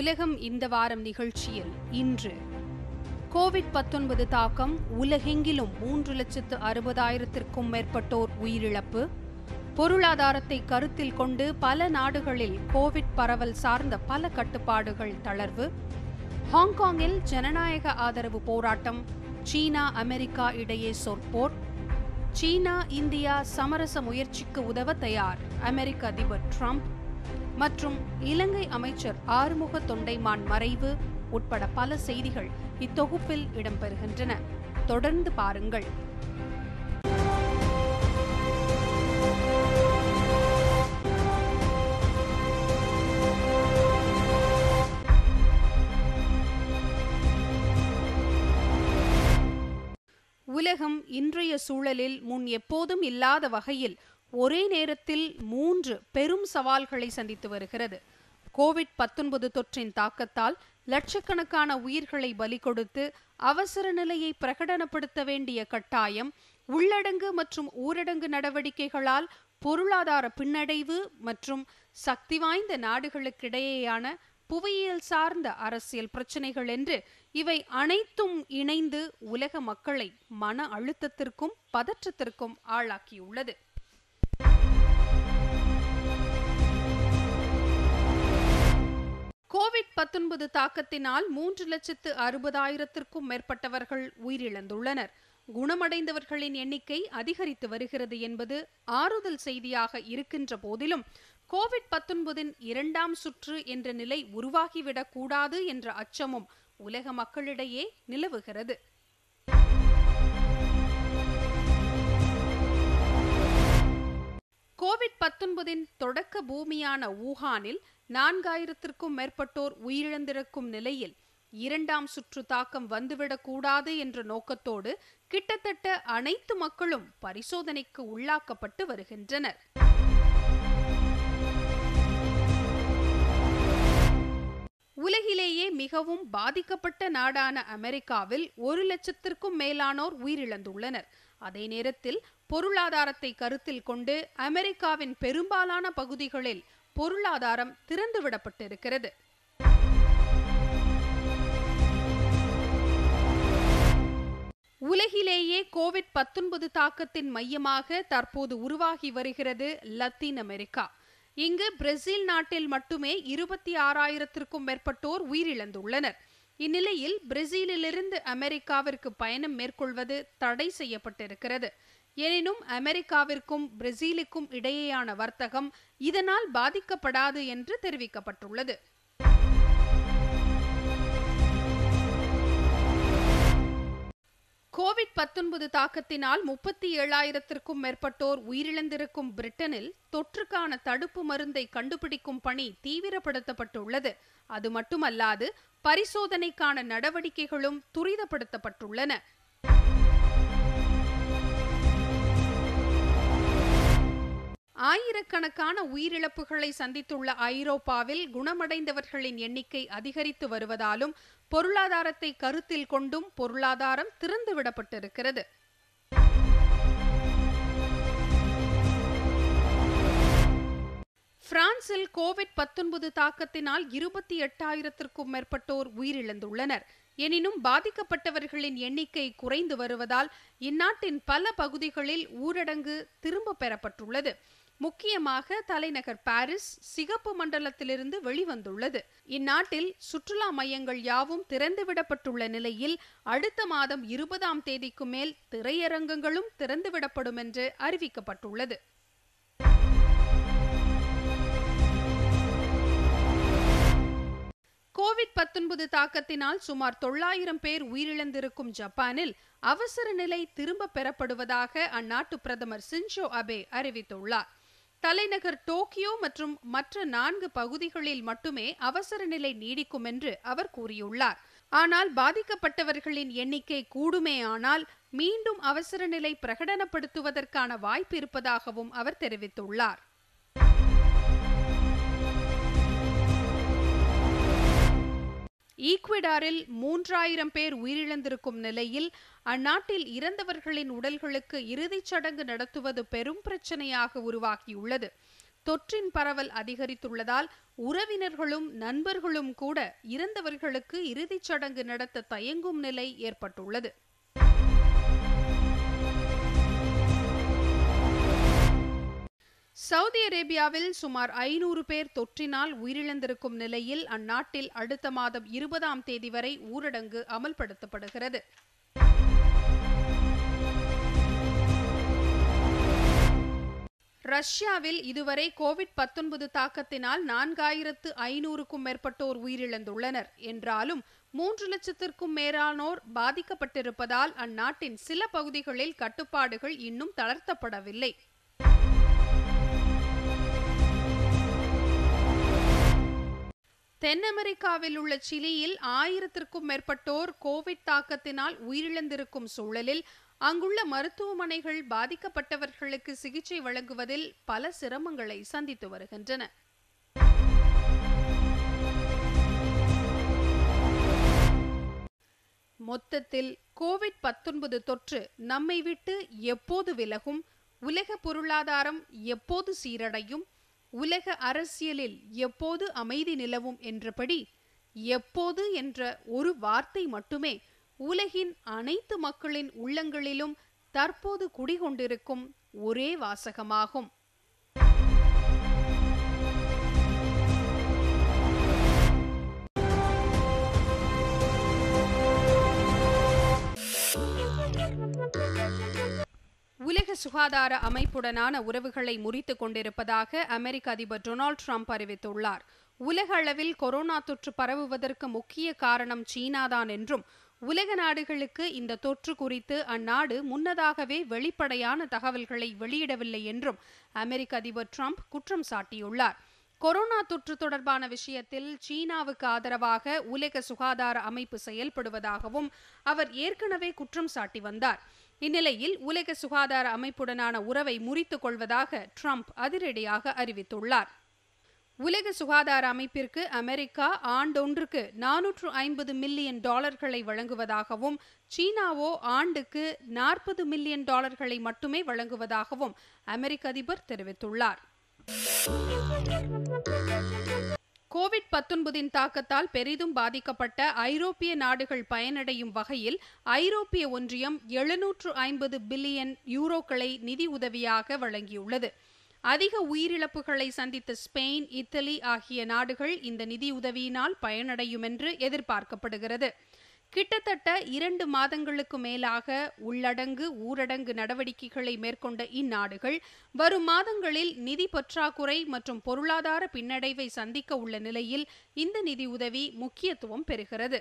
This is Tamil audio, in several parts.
உலகம் இந்த வாரம் நிகழ்ச்சியில் இன்று கோவிட் 19 தாக்கம் உலகெங்கிலும் மூன்று லட்சத்து அறுபதாயிரத்திற்கும் மேற்பட்டோர் உயிரிழப்பு பொருளாதாரத்தை கருத்தில் கொண்டு பல நாடுகளில் கோவிட் பரவல் சார்ந்த பல கட்டுப்பாடுகள் தளர்வு ஹாங்காங்கில் ஜனநாயக ஆதரவு போராட்டம் சீனா அமெரிக்கா இடையே சொற்போர் சீனா இந்தியா சமரச முயற்சிக்கு உதவ தயார் அமெரிக்க அதிபர் ட்ரம்ப் மற்றும் இலங்கை அமைச்சர் ஆறுமுக தொண்டைமான் மறைவு உட்பட பல செய்திகள் இத்தொகுப்பில் இடம்பெறுகின்றன தொடர்ந்து பாருங்கள் உலகம் இன்றைய சூழலில் முன் எப்போதும் இல்லாத வகையில் ஒரே நேரத்தில் மூன்று பெரும் சவால்களை சந்தித்து வருகிறது கோவிட் 19 தொற்றின் தாக்கத்தால் லட்சக்கணக்கான உயிர்களை பலி கொடுத்து அவசர நிலையை பிரகடனப்படுத்த வேண்டிய கட்டாயம் உள்ளடங்கு மற்றும் ஊரடங்கு நடவடிக்கைகளால் பொருளாதார பின்னடைவு மற்றும் சக்தி வாய்ந்த நாடுகளுக்கிடையேயான புவியியல் சார்ந்த அரசியல் பிரச்சனைகள் என்று இவை அனைத்தும் இணைந்து உலக மக்களை மன அழுத்தத்திற்கும் பதற்றத்திற்கும் ஆளாக்கியுள்ளது கோவிட் 19 தாக்கத்தினால் மூன்று லட்சத்து அறுபதாயிரத்திற்கும் மேற்பட்டவர்கள் உயிரிழந்துள்ளனர் குணமடைந்தவர்களின் எண்ணிக்கை அதிகரித்து வருகிறது என்பது ஆறுதல் செய்தியாக இருக்கின்ற போதிலும் கோவிட் 19 இரண்டாம் சுற்று என்ற நிலை உருவாகிவிடக் கூடாது என்ற அச்சமும் உலக மக்களிடையே நிலவுகிறது கோவிட் 19 தொடக்க பூமியான ஊகானில் நான்காயிரத்திற்கும் மேற்பட்டோர் உயிரிழந்திருக்கும் நிலையில் இரண்டாம் சுற்று தாக்கம் வந்துவிடக் கூடாது என்ற நோக்கத்தோடு கிட்டத்தட்ட அனைத்து மக்களும் பரிசோதனைக்கு உள்ளாக்கப்பட்டு வருகின்றனர் உலகிலேயே மிகவும் பாதிக்கப்பட்ட நாடான அமெரிக்காவில் ஒரு லட்சத்திற்கும் மேலானோர் உயிரிழந்துள்ளனர் அதே நேரத்தில் பொருளாதாரத்தை கருத்தில் கொண்டு அமெரிக்காவின் பெரும்பாலான பகுதிகளில் பொருளாதாரம் திறந்துவிடப்பட்டிருக்கிறது உலகிலேயே கோவிட் 19 தாக்கத்தின் மையமாக தற்போது உருவாகி வருகிறது லத்தீன் அமெரிக்கா இங்கு பிரேசில் நாட்டில் மட்டுமே இருபத்தி ஆறாயிரத்திற்கும் மேற்பட்டோர் உயிரிழந்துள்ளனர் இந்நிலையில் பிரேசிலிலிருந்து அமெரிக்காவிற்கு பயணம் மேற்கொள்வது தடை செய்யப்பட்டிருக்கிறது எனினும் அமெரிக்காவிற்கும் பிரேசிலுக்கும் இடையேயான வர்த்தகம் இதனால் பாதிக்கப்படாது என்று தெரிவிக்கப்பட்டுள்ளது கோவிட் 19 தாக்கத்தினால் முப்பத்தி ஏழாயிரத்திற்கும் மேற்பட்டோர் உயிரிழந்திருக்கும் பிரிட்டனில் தொற்றுக்கான தடுப்பு மருந்தை கண்டுபிடிக்கும் பணி தீவிரப்படுத்தப்பட்டுள்ளது அது மட்டுமல்லாது பரிசோதனைக்கான நடவடிக்கைகளும் துரிதப்படுத்தப்பட்டுள்ளன ஆயிரக்கணக்கான உயிரிழப்புகளை சந்தித்துள்ள ஐரோப்பாவில் குணமடைந்தவர்களின் எண்ணிக்கை அதிகரித்து வருவதாலும் பொருளாதாரத்தை கருத்தில் கொண்டும் பொருளாதாரம் திறந்துவிடப்பட்டிருக்கிறது பிரான்சில் கோவிட் 19 தாக்கத்தினால் இருபத்தி எட்டாயிரத்திற்கும் மேற்பட்டோர் உயிரிழந்துள்ளனர் எனினும் பாதிக்கப்பட்டவர்களின் எண்ணிக்கை குறைந்து வருவதால் இந்நாட்டின் பல பகுதிகளில் ஊரடங்கு திரும்ப பெறப்பட்டுள்ளது முக்கியமாக தலைநகர் பாரிஸ் சிகப்பு மண்டலத்திலிருந்து வெளிவந்துள்ளது இந்நாட்டில் சுற்றுலா மையங்கள் யாவும் திறந்துவிடப்பட்டுள்ள நிலையில் அடுத்த மாதம் இருபதாம் தேதிக்கு மேல் திரையரங்கங்களும் திறந்துவிடப்படும் என்று அறிவிக்கப்பட்டுள்ளது கோவிட் 19 தாக்கத்தினால் சுமார் தொள்ளாயிரம் பேர் உயிரிழந்திருக்கும் ஜப்பானில் அவசர நிலை திரும்ப பெறப்படுவதாக அந்நாட்டு பிரதமர் சின்சோ அபே அறிவித்துள்ளார் தலைநகர் டோக்கியோ மற்றும் மற்ற நான்கு பகுதிகளில் மட்டுமே அவசர நிலை நீடிக்கும் என்று அவர் கூறியுள்ளார் ஆனால் பாதிக்கப்பட்டவர்களின் எண்ணிக்கை கூடுமேயானால் மீண்டும் அவசர நிலை பிரகடனப்படுத்துவதற்கான வாய்ப்பு இருப்பதாகவும் அவர் தெரிவித்துள்ளார் ஈக்வடாரில் மூன்றாயிரம் பேர் உயிரிழந்திருக்கும் நிலையில் அந்நாட்டில் இறந்தவர்களின் உடல்களுக்கு இறுதிச் சடங்கு நடத்துவது பெரும் பிரச்சனையாக உருவாகியுள்ளது தொற்றின் பரவல் அதிகரித்துள்ளதால் உறவினர்களும் நண்பர்களும் கூட இறந்தவர்களுக்கு இறுதிச் சடங்கு நடத்த தயங்கும் நிலை ஏற்பட்டுள்ளது சவுதி அரேபியாவில் சுமார் ஐநூறு பேர் தொற்றினால் உயிரிழந்திருக்கும் நிலையில் அந்நாட்டில் அடுத்த மாதம் இருபதாம் தேதி வரை ஊரடங்கு அமல்படுத்தப்படுகிறது ரஷ்யாவில் இதுவரை கோவிட் பத்தொன்பது தாக்கத்தினால் நான்காயிரத்து ஐநூறுக்கும் மேற்பட்டோர் உயிரிழந்துள்ளனர் என்றாலும் மூன்று லட்சத்திற்கும் மேலானோர் பாதிக்கப்பட்டிருப்பதால் அந்நாட்டின் சில பகுதிகளில் கட்டுப்பாடுகள் இன்னும் தளர்த்தப்படவில்லை தென் அமெரிக்காவில் உள்ள சிலியில் ஆயிரத்திற்கும் மேற்பட்டோர் கோவிட் தாக்கத்தினால் உயிரிழந்திருக்கும் சூழலில் அங்குள்ள மருத்துவமனைகள் பாதிக்கப்பட்டவர்களுக்கு சிகிச்சை வழங்குவதில் பல சிரமங்களை சந்தித்து வருகின்றன மொத்தத்தில் கோவிட் பத்தொன்பது தொற்று நம்மை விட்டு எப்போது விலகும் உலக பொருளாதாரம் எப்போது சீரடையும் உலக அரசியலில் எப்போது அமைதி நிலவும் என்றபடி எப்போது என்ற ஒரு வார்த்தை மட்டுமே உலகின் அனைத்து மக்களின் உள்ளங்களிலும் தற்போது குடிகொண்டிருக்கும் ஒரே வாசகமாகும் உலக சுகாதார அமைப்புடனான உறவுகளை முறித்துக் கொண்டிருப்பதாக அமெரிக்க அதிபர் டொனால்ட் ட்ரம்ப் அறிவித்துள்ளார் உலக அளவில் கொரோனா தொற்று பரவுவதற்கு முக்கிய காரணம் சீனாதான் என்றும் உலக நாடுகளுக்கு இந்த தொற்று குறித்து அந்நாடு முன்னதாகவே வெளிப்படையான தகவல்களை வெளியிடவில்லை என்றும் அமெரிக்க அதிபர் ட்ரம்ப் குற்றம் சாட்டியுள்ளார் கொரோனா தொற்று தொடர்பான விஷயத்தில் சீனாவுக்கு ஆதரவாக உலக சுகாதார அமைப்பு செயல்படுவதாகவும் அவர் ஏற்கனவே குற்றம் சாட்டி வந்தார் இந்நிலையில் உலக சுகாதார அமைப்புடனான உறவை முறித்துக் கொள்வதாக ட்ரம்ப் அதிரடியாக அறிவித்துள்ளார் உலக சுகாதார அமைப்பிற்கு அமெரிக்கா ஆண்டொன்றுக்கு நானூற்று ஐம்பது மில்லியன் டாலர்களை வழங்குவதாகவும் சீனாவோ ஆண்டுக்கு நாற்பது மில்லியன் டாலர்களை மட்டுமே வழங்குவதாகவும் அமெரிக்க அதிபர் தெரிவித்துள்ளார் கோவிட் பத்தொன்பதின் தாக்கத்தால் பெரிதும் பாதிக்கப்பட்ட ஐரோப்பிய நாடுகள் பயனடையும் வகையில் ஐரோப்பிய ஒன்றியம் எழுநூற்று ஐம்பது பில்லியன் யூரோக்களை நிதி உதவியாக வழங்கியுள்ளது அதிக உயிரிழப்புகளை சந்தித்த ஸ்பெயின் இத்தாலி ஆகிய நாடுகள் இந்த நிதியுதவியினால் பயனடையும் என்று எதிர்பார்க்கப்படுகிறது கிட்டத்தட்ட இரண்டு மாதங்களுக்கு மேலாக உள்ளடங்கு ஊரடங்கு நடவடிக்கைகளை மேற்கொண்ட இந்நாடுகள் வரும் மாதங்களில் நிதி பற்றாக்குறை மற்றும் பொருளாதார பின்னடைவை சந்திக்க உள்ள நிலையில் இந்த நிதியுதவி முக்கியத்துவம் பெறுகிறது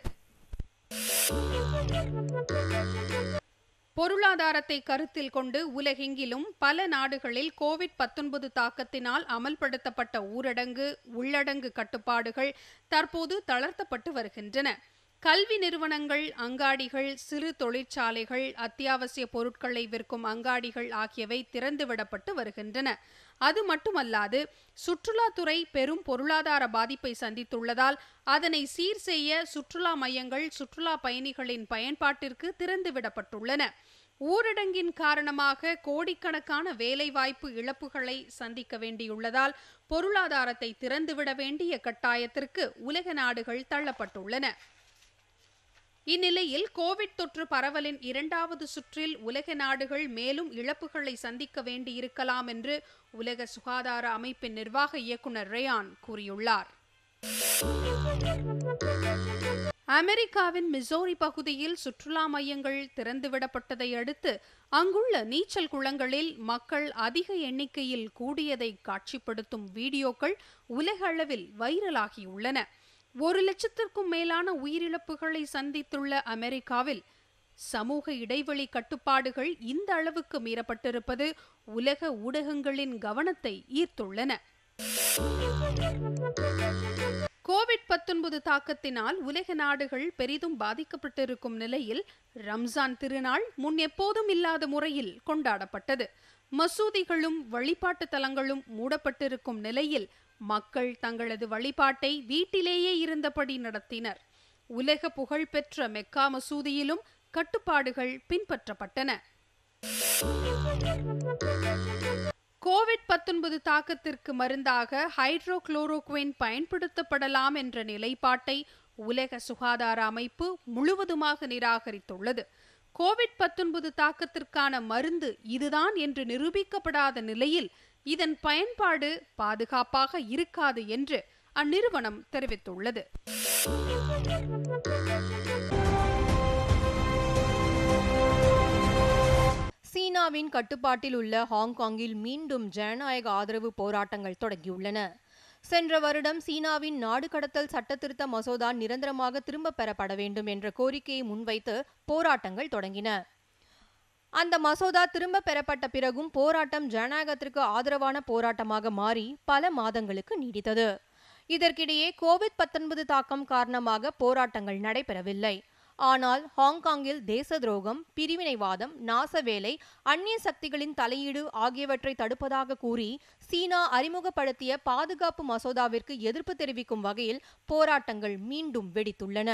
பொருளாதாரத்தை கருத்தில் கொண்டு உலகெங்கிலும் பல நாடுகளில் கோவிட் பத்தொன்பது தாக்கத்தினால் அமல்படுத்தப்பட்ட ஊரடங்கு உள்ளடங்கு கட்டுப்பாடுகள் தற்போது தளர்த்தப்பட்டு வருகின்றன கல்வி நிறுவனங்கள் அங்காடிகள் சிறு தொழிற்சாலைகள் அத்தியாவசிய பொருட்களை விற்கும் அங்காடிகள் ஆகியவை திறந்துவிடப்பட்டு வருகின்றன அது மட்டுமல்லாது சுற்றுலாத்துறை பெரும் பொருளாதார பாதிப்பை சந்தித்துள்ளதால் அதனை சீர் செய்ய சுற்றுலா மையங்கள் சுற்றுலா பயணிகளின் பயன்பாட்டிற்கு திறந்துவிடப்பட்டுள்ளன ஊரடங்கின் காரணமாக கோடிக்கணக்கான வேலைவாய்ப்பு இழப்புகளை சந்திக்க வேண்டியுள்ளதால் பொருளாதாரத்தை திறந்துவிட வேண்டிய கட்டாயத்திற்கு உலக நாடுகள் தள்ளப்பட்டுள்ளன இந்நிலையில் கோவிட் தொற்று பரவலின் இரண்டாவது சுற்றில் உலக நாடுகள் மேலும் இழப்புகளை சந்திக்க வேண்டியிருக்கலாம் என்று உலக சுகாதார அமைப்பின் நிர்வாக இயக்குனர் ரேயான் கூறியுள்ளார் அமெரிக்காவின் மிசோரி பகுதியில் சுற்றுலா மையங்கள் திறந்துவிடப்பட்டதை அடுத்து அங்குள்ள நீச்சல் குளங்களில் மக்கள் அதிக எண்ணிக்கையில் கூடியதை காட்சிப்படுத்தும் வீடியோக்கள் உலக அளவில் வைரலாகியுள்ளன ஒரு லட்சத்திற்கும் மேலான உயிரிழப்புகளை சந்தித்துள்ள அமெரிக்காவில் சமூக இடைவெளி கட்டுப்பாடுகள் இந்த அளவுக்கு மீறப்பட்டிருப்பது உலக ஊடகங்களின் கவனத்தை ஈர்த்துள்ளன கோவிட் பத்தொன்பது தாக்கத்தினால் உலக நாடுகள் பெரிதும் பாதிக்கப்பட்டிருக்கும் நிலையில் ரம்ஜான் திருநாள் முன் எப்போதும் இல்லாத முறையில் கொண்டாடப்பட்டது மசூதிகளும் வழிபாட்டு தலங்களும் மூடப்பட்டிருக்கும் நிலையில் மக்கள் தங்களது வழிபாட்டை வீட்டிலேயே இருந்தபடி நடத்தினர் உலக புகழ்பெற்ற மெக்கா மசூதியிலும் கட்டுப்பாடுகள் பின்பற்றப்பட்டன கோவிட் பத்தொன்பது தாக்கத்திற்கு மருந்தாக ஹைட்ரோகுளோரோகுவின் பயன்படுத்தப்படலாம் என்ற நிலைப்பாட்டை உலக சுகாதார அமைப்பு முழுவதுமாக நிராகரித்துள்ளது கோவிட் பத்தொன்பது தாக்கத்திற்கான மருந்து இதுதான் என்று நிரூபிக்கப்படாத நிலையில் இதன் பயன்பாடு பாதுகாப்பாக இருக்காது என்று அந்நிறுவனம் தெரிவித்துள்ளது சீனாவின் கட்டுப்பாட்டில் உள்ள ஹாங்காங்கில் மீண்டும் ஜனநாயக ஆதரவு போராட்டங்கள் தொடங்கியுள்ளன சென்ற வருடம் சீனாவின் நாடு கடத்தல் சட்டத்திருத்த மசோதா நிரந்தரமாக திரும்பப் பெறப்பட வேண்டும் என்ற கோரிக்கையை முன்வைத்து போராட்டங்கள் தொடங்கின அந்த மசோதா திரும்ப பெறப்பட்ட பிறகும் போராட்டம் ஜனநாயகத்திற்கு ஆதரவான போராட்டமாக மாறி பல மாதங்களுக்கு நீடித்தது இதற்கிடையே கோவிட் பத்தொன்பது தாக்கம் காரணமாக போராட்டங்கள் நடைபெறவில்லை ஆனால் ஹாங்காங்கில் தேச துரோகம் பிரிவினைவாதம் நாசவேலை அந்நிய சக்திகளின் தலையீடு ஆகியவற்றை தடுப்பதாக கூறி சீனா அறிமுகப்படுத்திய பாதுகாப்பு மசோதாவிற்கு எதிர்ப்பு தெரிவிக்கும் வகையில் போராட்டங்கள் மீண்டும் வெடித்துள்ளன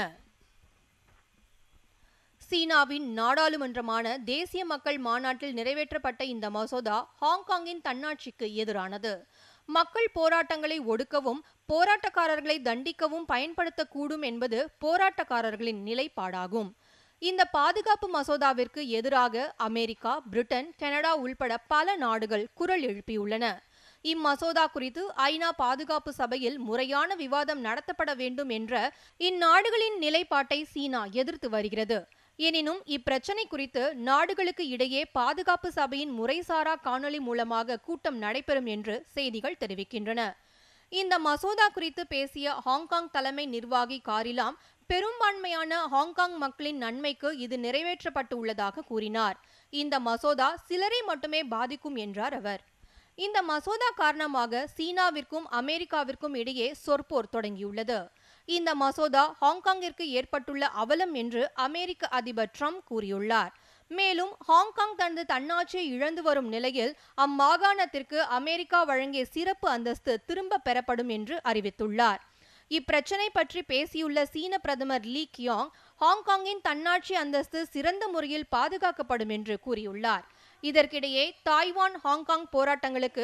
சீனாவின் நாடாளுமன்றமான தேசிய மக்கள் மாநாட்டில் நிறைவேற்றப்பட்ட இந்த மசோதா ஹாங்காங்கின் தன்னாட்சிக்கு எதிரானது மக்கள் போராட்டங்களை ஒடுக்கவும் போராட்டக்காரர்களை தண்டிக்கவும் பயன்படுத்தக்கூடும் என்பது போராட்டக்காரர்களின் நிலைப்பாடாகும் இந்த பாதுகாப்பு மசோதாவிற்கு எதிராக அமெரிக்கா பிரிட்டன் கனடா உள்பட பல நாடுகள் குரல் எழுப்பியுள்ளன இம்மசோதா குறித்து ஐநா பாதுகாப்பு சபையில் முறையான விவாதம் நடத்தப்பட வேண்டும் என்ற இந்நாடுகளின் நிலைப்பாட்டை சீனா எதிர்த்து வருகிறது எனினும் இப்பிரச்சனை குறித்து நாடுகளுக்கு இடையே பாதுகாப்பு சபையின் முறைசாரா காணொலி மூலமாக கூட்டம் நடைபெறும் என்று செய்திகள் தெரிவிக்கின்றன இந்த மசோதா குறித்து பேசிய ஹாங்காங் தலைமை நிர்வாகி காரிலாம் பெரும்பான்மையான ஹாங்காங் மக்களின் நன்மைக்கு இது நிறைவேற்றப்பட்டு உள்ளதாக கூறினார் இந்த மசோதா சிலரை மட்டுமே பாதிக்கும் என்றார் அவர் இந்த மசோதா காரணமாக சீனாவிற்கும் அமெரிக்காவிற்கும் இடையே சொற்போர் தொடங்கியுள்ளது இந்த மசோதா ஹாங்காங்கிற்கு ஏற்பட்டுள்ள அவலம் என்று அமெரிக்க அதிபர் ட்ரம்ப் கூறியுள்ளார் மேலும் ஹாங்காங் தனது தன்னாட்சியை இழந்து வரும் நிலையில் அம்மாகாணத்திற்கு அமெரிக்கா வழங்கிய சிறப்பு அந்தஸ்து திரும்ப பெறப்படும் என்று அறிவித்துள்ளார் இப்பிரச்சனை பற்றி பேசியுள்ள சீன பிரதமர் லீ கியாங் ஹாங்காங்கின் தன்னாட்சி அந்தஸ்து சிறந்த முறையில் பாதுகாக்கப்படும் என்று கூறியுள்ளார் இதற்கிடையே தாய்வான் ஹாங்காங் போராட்டங்களுக்கு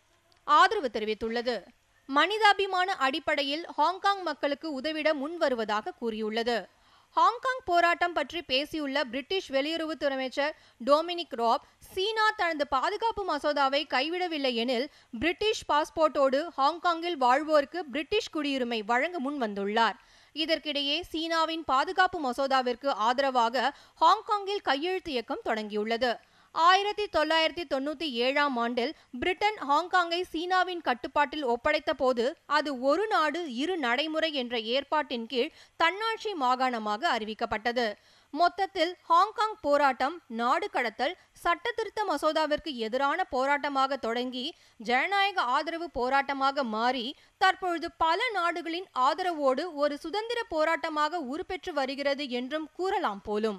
ஆதரவு தெரிவித்துள்ளது மனிதாபிமான அடிப்படையில் ஹாங்காங் மக்களுக்கு உதவிட முன் வருவதாக கூறியுள்ளது ஹாங்காங் போராட்டம் பற்றி பேசியுள்ள பிரிட்டிஷ் வெளியுறவுத்துறை அமைச்சர் டொமினிக் ராப் சீனா தனது பாதுகாப்பு மசோதாவை கைவிடவில்லை எனில் பிரிட்டிஷ் பாஸ்போர்ட்டோடு ஹாங்காங்கில் வாழ்வோருக்கு பிரிட்டிஷ் குடியுரிமை வழங்க முன் வந்துள்ளார் இதற்கிடையே சீனாவின் பாதுகாப்பு மசோதாவிற்கு ஆதரவாக ஹாங்காங்கில் கையெழுத்து இயக்கம் தொடங்கியுள்ளது ஆயிரத்தி தொள்ளாயிரத்தி தொண்ணூத்தி ஏழாம் ஆண்டில் பிரிட்டன் ஹாங்காங்கை சீனாவின் கட்டுப்பாட்டில் ஒப்படைத்த போது அது ஒரு நாடு இரு நடைமுறை என்ற ஏற்பாட்டின் கீழ் தன்னாட்சி மாகாணமாக அறிவிக்கப்பட்டது மொத்தத்தில் ஹாங்காங் போராட்டம் நாடு கடத்தல் சட்ட திருத்த மசோதாவிற்கு எதிரான போராட்டமாக தொடங்கி ஜனநாயக ஆதரவு போராட்டமாக மாறி தற்பொழுது பல நாடுகளின் ஆதரவோடு ஒரு சுதந்திர போராட்டமாக உருப்பெற்று வருகிறது என்றும் கூறலாம் போலும்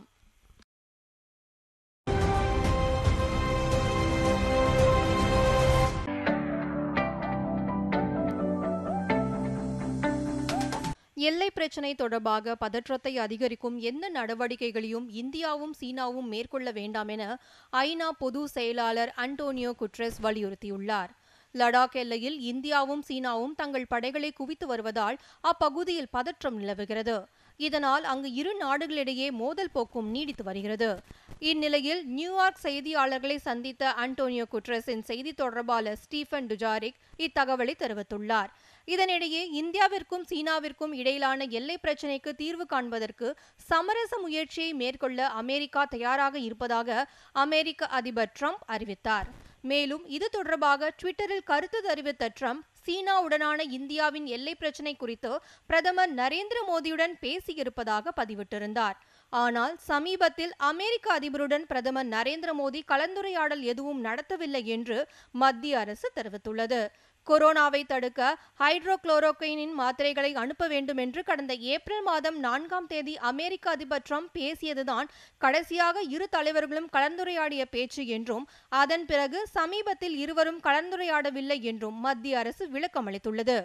எல்லை பிரச்சினை தொடர்பாக பதற்றத்தை அதிகரிக்கும் எந்த நடவடிக்கைகளையும் இந்தியாவும் சீனாவும் மேற்கொள்ள வேண்டாம் என ஐநா பொது செயலாளர் அன்டோனியோ குட்ரெஸ் வலியுறுத்தியுள்ளார் லடாக் எல்லையில் இந்தியாவும் சீனாவும் தங்கள் படைகளை குவித்து வருவதால் அப்பகுதியில் பதற்றம் நிலவுகிறது இதனால் அங்கு இரு நாடுகளிடையே மோதல் போக்கும் நீடித்து வருகிறது இந்நிலையில் நியூயார்க் செய்தியாளர்களை சந்தித்த அன்டோனியோ குட்ரஸின் செய்தி தொடர்பாளர் ஸ்டீஃபன் டுஜாரிக் இத்தகவலை தெரிவித்துள்ளார் இதனிடையே இந்தியாவிற்கும் சீனாவிற்கும் இடையிலான எல்லை பிரச்சினைக்கு தீர்வு காண்பதற்கு சமரச முயற்சியை மேற்கொள்ள அமெரிக்கா தயாராக இருப்பதாக அமெரிக்க அதிபர் ட்ரம்ப் அறிவித்தார் மேலும் இது தொடர்பாக ட்விட்டரில் கருத்து தெரிவித்த ட்ரம்ப் சீனாவுடனான இந்தியாவின் எல்லை பிரச்சினை குறித்து பிரதமர் நரேந்திர மோடியுடன் பேசியிருப்பதாக பதிவிட்டிருந்தார் ஆனால் சமீபத்தில் அமெரிக்க அதிபருடன் பிரதமர் நரேந்திர மோடி கலந்துரையாடல் எதுவும் நடத்தவில்லை என்று மத்திய அரசு தெரிவித்துள்ளது கொரோனாவை தடுக்க ஹைட்ரோகுளோரோகைனின் மாத்திரைகளை அனுப்ப வேண்டும் என்று கடந்த ஏப்ரல் மாதம் நான்காம் தேதி அமெரிக்க அதிபர் ட்ரம்ப் பேசியதுதான் கடைசியாக இரு தலைவர்களும் கலந்துரையாடிய பேச்சு என்றும் அதன் பிறகு சமீபத்தில் இருவரும் கலந்துரையாடவில்லை என்றும் மத்திய அரசு விளக்கமளித்துள்ளது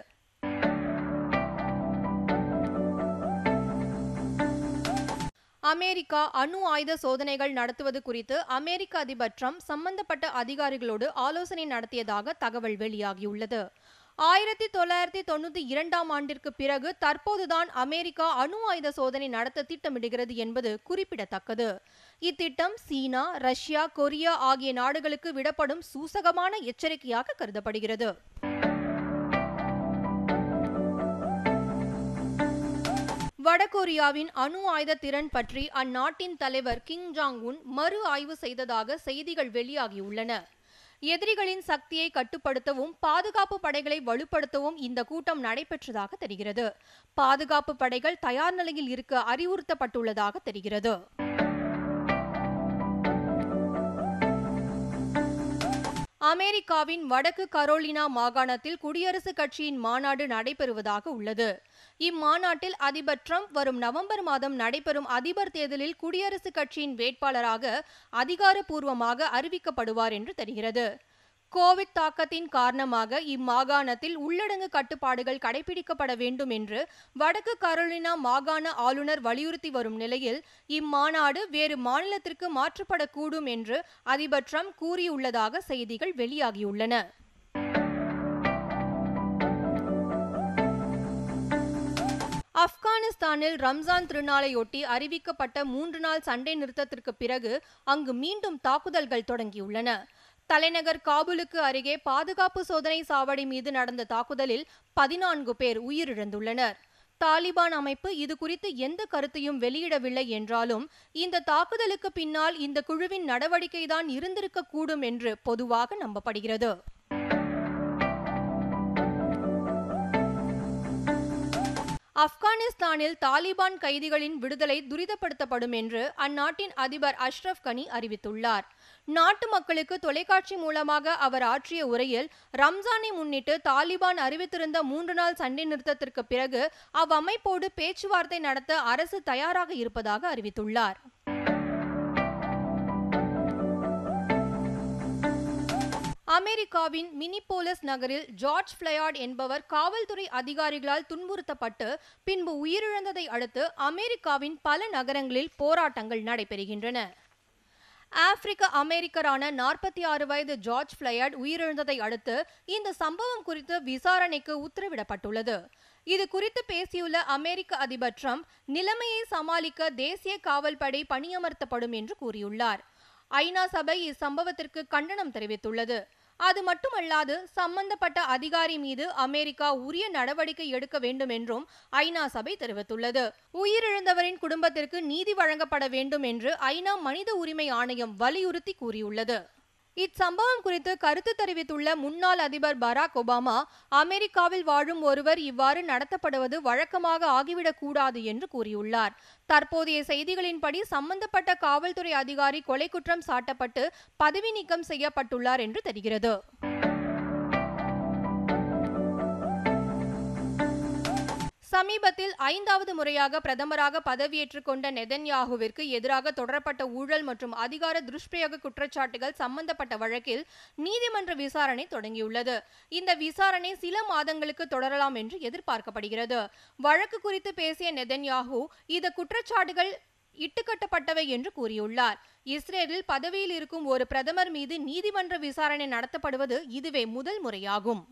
அமெரிக்கா அணு ஆயுத சோதனைகள் நடத்துவது குறித்து அமெரிக்க அதிபர் ட்ரம்ப் சம்பந்தப்பட்ட அதிகாரிகளோடு ஆலோசனை நடத்தியதாக தகவல் வெளியாகியுள்ளது ஆயிரத்தி தொள்ளாயிரத்தி தொண்ணூத்தி இரண்டாம் ஆண்டிற்கு பிறகு தற்போதுதான் அமெரிக்கா அணு ஆயுத சோதனை நடத்த திட்டமிடுகிறது என்பது குறிப்பிடத்தக்கது இத்திட்டம் சீனா ரஷ்யா கொரியா ஆகிய நாடுகளுக்கு விடப்படும் சூசகமான எச்சரிக்கையாக கருதப்படுகிறது வடகொரியாவின் அணு ஆயுத திறன் பற்றி அந்நாட்டின் தலைவர் கிங் ஜாங் உன் மறு ஆய்வு செய்ததாக செய்திகள் வெளியாகியுள்ளன எதிரிகளின் சக்தியை கட்டுப்படுத்தவும் பாதுகாப்பு படைகளை வலுப்படுத்தவும் இந்த கூட்டம் நடைபெற்றதாக தெரிகிறது பாதுகாப்பு படைகள் தயார் நிலையில் இருக்க அறிவுறுத்தப்பட்டுள்ளதாக தெரிகிறது அமெரிக்காவின் வடக்கு கரோலினா மாகாணத்தில் குடியரசுக் கட்சியின் மாநாடு நடைபெறுவதாக உள்ளது இம்மாநாட்டில் அதிபர் ட்ரம்ப் வரும் நவம்பர் மாதம் நடைபெறும் அதிபர் தேர்தலில் குடியரசுக் கட்சியின் வேட்பாளராக அதிகாரப்பூர்வமாக அறிவிக்கப்படுவார் என்று தெரிகிறது கோவிட் தாக்கத்தின் காரணமாக இம்மாகாணத்தில் உள்ளடங்கு கட்டுப்பாடுகள் கடைபிடிக்கப்பட வேண்டும் என்று வடக்கு கரோலினா மாகாண ஆளுநர் வலியுறுத்தி வரும் நிலையில் இம்மாநாடு வேறு மாநிலத்திற்கு மாற்றப்படக்கூடும் என்று அதிபர் ட்ரம்ப் கூறியுள்ளதாக செய்திகள் வெளியாகியுள்ளன ஆப்கானிஸ்தானில் ரம்ஜான் திருநாளையொட்டி அறிவிக்கப்பட்ட மூன்று நாள் சண்டை நிறுத்தத்திற்கு பிறகு அங்கு மீண்டும் தாக்குதல்கள் தொடங்கியுள்ளன தலைநகர் காபூலுக்கு அருகே பாதுகாப்பு சோதனை சாவடி மீது நடந்த தாக்குதலில் பதினான்கு பேர் உயிரிழந்துள்ளனர் தாலிபான் அமைப்பு இது குறித்து எந்த கருத்தையும் வெளியிடவில்லை என்றாலும் இந்த தாக்குதலுக்கு பின்னால் இந்த குழுவின் நடவடிக்கைதான் இருந்திருக்கக்கூடும் என்று பொதுவாக நம்பப்படுகிறது ஆப்கானிஸ்தானில் தாலிபான் கைதிகளின் விடுதலை துரிதப்படுத்தப்படும் என்று அந்நாட்டின் அதிபர் அஷ்ரப் கனி அறிவித்துள்ளார் நாட்டு மக்களுக்கு தொலைக்காட்சி மூலமாக அவர் ஆற்றிய உரையில் ரம்ஜானை முன்னிட்டு தாலிபான் அறிவித்திருந்த மூன்று நாள் சண்டை நிறுத்தத்திற்கு பிறகு அவ்வமைப்போடு பேச்சுவார்த்தை நடத்த அரசு தயாராக இருப்பதாக அறிவித்துள்ளார் அமெரிக்காவின் மினிபோலஸ் நகரில் ஜார்ஜ் பிளயார்ட் என்பவர் காவல்துறை அதிகாரிகளால் துன்புறுத்தப்பட்டு பின்பு உயிரிழந்ததை அடுத்து அமெரிக்காவின் பல நகரங்களில் போராட்டங்கள் நடைபெறுகின்றன ஆப்பிரிக்க அமெரிக்கரான நாற்பத்தி ஆறு வயது ஜார்ஜ் பிளயார்ட் உயிரிழந்ததை அடுத்து இந்த சம்பவம் குறித்து விசாரணைக்கு உத்தரவிடப்பட்டுள்ளது இது குறித்து பேசியுள்ள அமெரிக்க அதிபர் ட்ரம்ப் நிலைமையை சமாளிக்க தேசிய காவல்படை பணியமர்த்தப்படும் என்று கூறியுள்ளார் ஐநா சபை இச்சம்பவத்திற்கு கண்டனம் தெரிவித்துள்ளது அது மட்டுமல்லாது சம்பந்தப்பட்ட அதிகாரி மீது அமெரிக்கா உரிய நடவடிக்கை எடுக்க வேண்டும் என்றும் ஐநா சபை தெரிவித்துள்ளது உயிரிழந்தவரின் குடும்பத்திற்கு நீதி வழங்கப்பட வேண்டும் என்று ஐநா மனித உரிமை ஆணையம் வலியுறுத்தி கூறியுள்ளது இச்சம்பவம் குறித்து கருத்து தெரிவித்துள்ள முன்னாள் அதிபர் பராக் ஒபாமா அமெரிக்காவில் வாழும் ஒருவர் இவ்வாறு நடத்தப்படுவது வழக்கமாக ஆகிவிடக் கூடாது என்று கூறியுள்ளார் தற்போதைய செய்திகளின்படி சம்பந்தப்பட்ட காவல்துறை அதிகாரி கொலை குற்றம் சாட்டப்பட்டு பதவி நீக்கம் செய்யப்பட்டுள்ளார் என்று தெரிகிறது சமீபத்தில் ஐந்தாவது முறையாக பிரதமராக பதவியேற்றுக் கொண்ட நெதன்யாகுவிற்கு எதிராக தொடரப்பட்ட ஊழல் மற்றும் அதிகார துஷ்பிரயோக குற்றச்சாட்டுகள் சம்பந்தப்பட்ட வழக்கில் நீதிமன்ற விசாரணை தொடங்கியுள்ளது இந்த விசாரணை சில மாதங்களுக்கு தொடரலாம் என்று எதிர்பார்க்கப்படுகிறது வழக்கு குறித்து பேசிய நெதன்யாகு இந்த குற்றச்சாட்டுகள் இட்டுக்கட்டப்பட்டவை என்று கூறியுள்ளார் இஸ்ரேலில் பதவியில் இருக்கும் ஒரு பிரதமர் மீது நீதிமன்ற விசாரணை நடத்தப்படுவது இதுவே முதல் முறையாகும்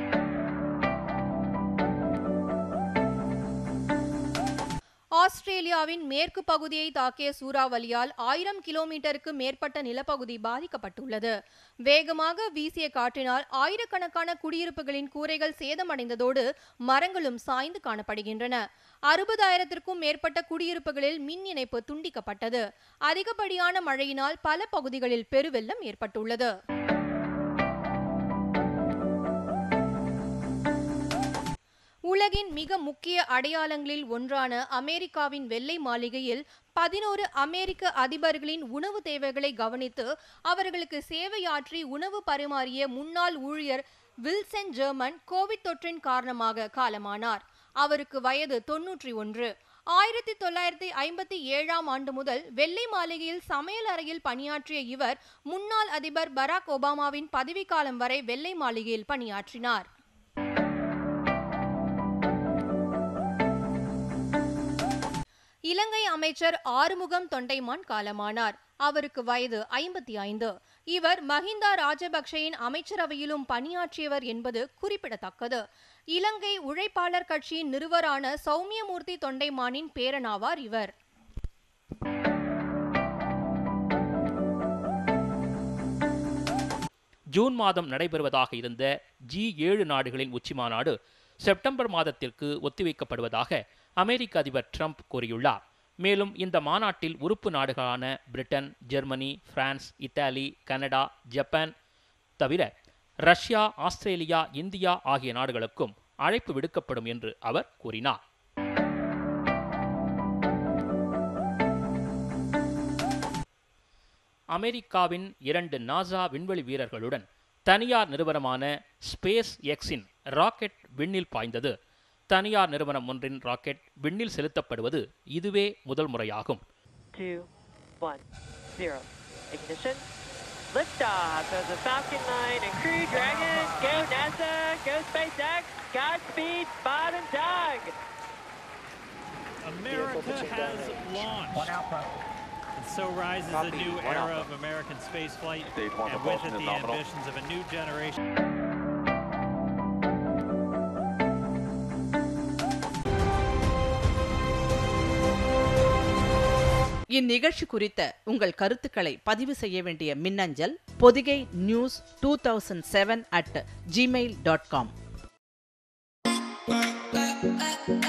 ஆஸ்திரேலியாவின் மேற்கு பகுதியை தாக்கிய சூறாவளியால் ஆயிரம் கிலோமீட்டருக்கு மேற்பட்ட நிலப்பகுதி பாதிக்கப்பட்டுள்ளது வேகமாக வீசிய காற்றினால் ஆயிரக்கணக்கான குடியிருப்புகளின் கூரைகள் சேதமடைந்ததோடு மரங்களும் சாய்ந்து காணப்படுகின்றன அறுபதாயிரத்திற்கும் மேற்பட்ட குடியிருப்புகளில் மின் இணைப்பு துண்டிக்கப்பட்டது அதிகப்படியான மழையினால் பல பகுதிகளில் பெருவெள்ளம் ஏற்பட்டுள்ளது உலகின் மிக முக்கிய அடையாளங்களில் ஒன்றான அமெரிக்காவின் வெள்ளை மாளிகையில் பதினோரு அமெரிக்க அதிபர்களின் உணவு தேவைகளை கவனித்து அவர்களுக்கு சேவையாற்றி உணவு பரிமாறிய முன்னாள் ஊழியர் வில்சன் ஜெர்மன் கோவிட் தொற்றின் காரணமாக காலமானார் அவருக்கு வயது தொன்னூற்றி ஒன்று ஆயிரத்தி தொள்ளாயிரத்தி ஐம்பத்தி ஏழாம் ஆண்டு முதல் வெள்ளை மாளிகையில் சமையல் அறையில் பணியாற்றிய இவர் முன்னாள் அதிபர் பராக் ஒபாமாவின் பதவிக்காலம் வரை வெள்ளை மாளிகையில் பணியாற்றினார் இலங்கை அமைச்சர் ஆறுமுகம் தொண்டைமான் காலமானார் அவருக்கு வயது ஐம்பத்தி ஐந்து இவர் மஹிந்தா ராஜபக்சேயின் அமைச்சரவையிலும் பணியாற்றியவர் என்பது குறிப்பிடத்தக்கது இலங்கை உழைப்பாளர் கட்சியின் நிறுவரான சௌமியமூர்த்தி தொண்டைமானின் பேரனாவார் இவர் ஜூன் மாதம் நடைபெறுவதாக இருந்த ஜி ஏழு நாடுகளின் உச்சிமாநாடு செப்டம்பர் மாதத்திற்கு ஒத்திவைக்கப்படுவதாக அமெரிக்க அதிபர் ட்ரம்ப் கூறியுள்ளார் மேலும் இந்த மாநாட்டில் உறுப்பு நாடுகளான Britain Germany France Italy Canada Japan தவிர ரஷ்யா ஆஸ்திரேலியா இந்தியா ஆகிய நாடுகளுக்கும் அழைப்பு விடுக்கப்படும் என்று அவர் கூறினார் அமெரிக்காவின் இரண்டு நாசா விண்வெளி வீரர்களுடன் தனியார் நிறுவனமான ஸ்பேஸ் எக்ஸின் ராக்கெட் விண்ணில் பாய்ந்தது தனியார் நிறுவனம் ஒன்றின் ராக்கெட் விண்ணில் செலுத்தப்படுவது இதுவே முதல் முறையாகும் two, one, zero. Ignition. Liftoff of the Falcon 9 and Crew Dragon. Go NASA, go SpaceX, Godspeed, Bob and Doug. America has launched. And so rises a new era of American spaceflight, Stage one and with it propulsion is the nominal. ambitions of a new generation. இந்நிகழ்ச்சி குறித்த உங்கள் கருத்துக்களை பதிவு செய்ய வேண்டிய மின்னஞ்சல் Podhigai news two thousand seven at Gmail dot com